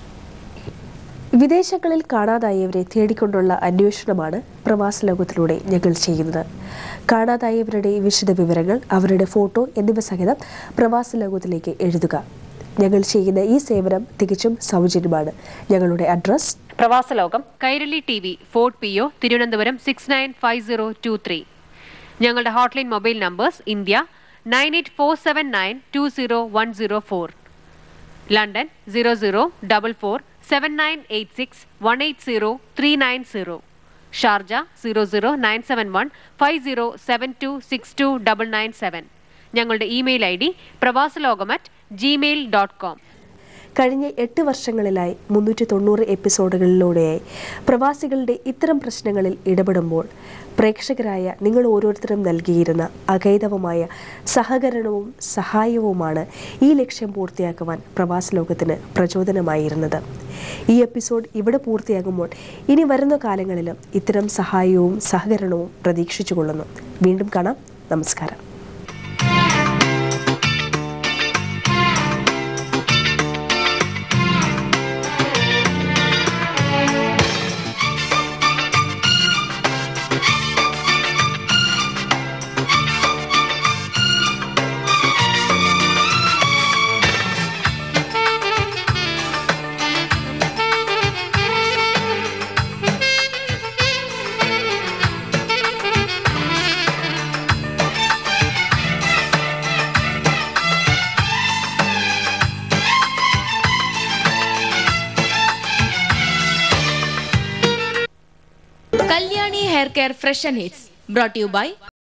വിദേശങ്ങളിൽ കാണാതായവരെ തേടിക്കൊണ്ടുള്ള അന്വേഷണമാണ് പ്രവാസ ലോകത്തിലൂടെ ഞങ്ങൾ ചെയ്യുന്നത് കാണാതായവരുടെ വിശദ വിവരങ്ങൾ അവരുടെ ഫോട്ടോ എന്നിവ സഹിതം പ്രവാസ ലോകത്തിലേക്ക് എഴുതുക ഞങ്ങൾ ചെയ്യുന്ന ഈ സേവനം തികച്ചും സൗജന്യമാണ് ഞങ്ങളുടെ address Pravasalokam Kairali T V fort P O Thiruvananthapuram six nine five zero two three ഞങ്ങളുടെ hotline mobile numbers India nine eight four seven nine two zero one zero four London zero zero double four seven nine eight six one eight zero three nine zero Sharjah zero zero nine seven one five zero seven two six two double nine seven ഞങ്ങളുടെ email I D Pravasalokam at Gmail dot com കഴിഞ്ഞ എട്ട് വർഷങ്ങളിലായി മുന്നൂറ്റി തൊണ്ണൂറ് എപ്പിസോഡുകളിലൂടെയായി പ്രവാസികളുടെ ഇത്തരം പ്രശ്നങ്ങളിൽ ഇടപെടുമ്പോൾ പ്രേക്ഷകരായ നിങ്ങൾ ഓരോരുത്തരും നൽകിയിരുന്ന അകൈതവമായ സഹകരണവും സഹായവുമാണ് ഈ ലക്ഷ്യം പൂർത്തിയാക്കുവാൻ പ്രവാസ ലോകത്തിന് പ്രചോദനമായിരുന്നത് ഈ എപ്പിസോഡ് ഇവിടെ പൂർത്തിയാകുമ്പോൾ ഇനി വരുന്ന കാലങ്ങളിലും ഇത്തരം സഹായവും സഹകരണവും പ്രതീക്ഷിച്ചുകൊള്ളുന്നു വീണ്ടും കാണാം നമസ്കാരം Kalyani Hair Care Fresh and Hits brought to you by